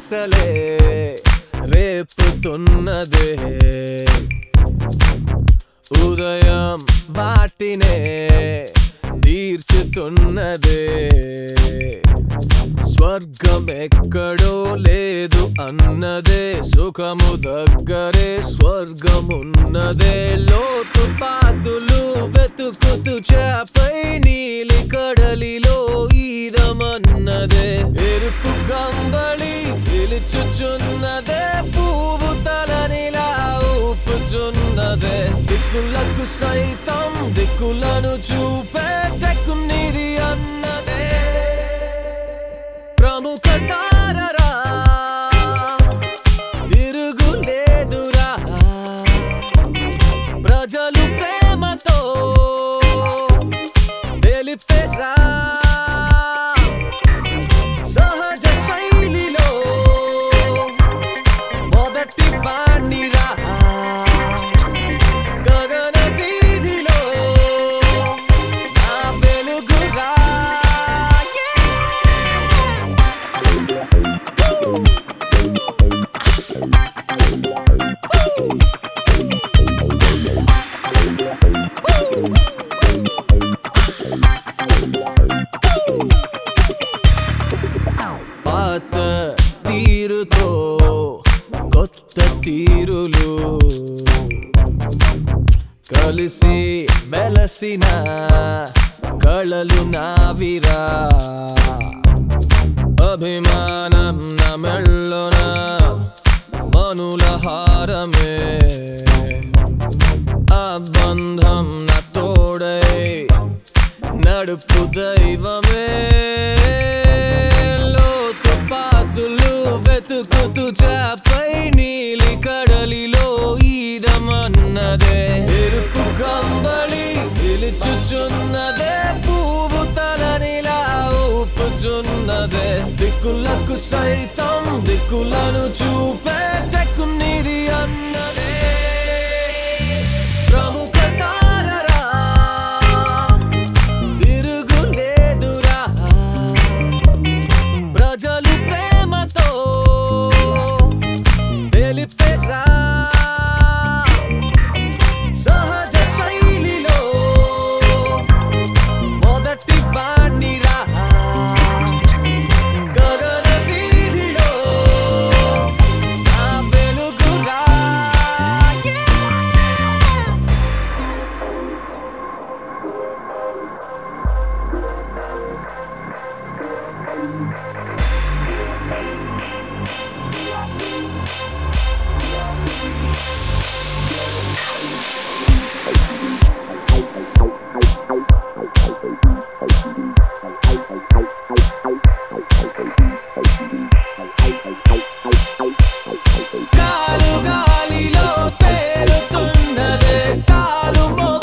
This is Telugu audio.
ఆశలే రేపుతున్నదే ఉదయం వాటినే తీర్చుతున్నదే స్వర్గం ఎక్కడో లేదు అన్నదే సుఖము దగ్గరే స్వర్గమున్నదే లోతు పాతులు వెతుకుతూ చేపై నీలి కడలిలో ఈదమన్నదే ఎరుపు కంబళి పిలుచుచున్నదే పువ్వు తలనిలా ఊపుచున్నదే దిక్కులకు సైతం దిక్కులను చూపేటకు నిధి అన్నదే ప్రముఖ తారరా తిరుగులేదురా ప్రజలు ప్రేమతో తెలిపెరా సహజ శైలిలో మొదటి వాణిరా గగన వీధిలో నా వెలుగురా పాత తీరుతో కొత్త తీరులు కలిసి మెలసిన కళలు నావిరా అభిమానం నా మెళ్ళున మనుల హారమే ఆ బంధం నా తోడై నడుపు దైవమే లోతు పాతులు వెతుకుతూ చాపై నీలి కడలిలో ఈదమన్నదే ఎరుపు కంబళి పిలుచుచున్నదే పువ్వు తలనిలా ఊపుచున్నదే దిక్కులకు సైతం దిక్కులను చూపేటకు నిధి అన్నదే ప్రముఖ తారరా తిరుగులేదురా ప్రజలు ప్రేమతో తెలిపెరా సహజ శైలిలో మొదటి వాణిరా గగన వీధిలో నా వెలుగురా కాలు గాలిలో తేలుతున్నదే కాలు మో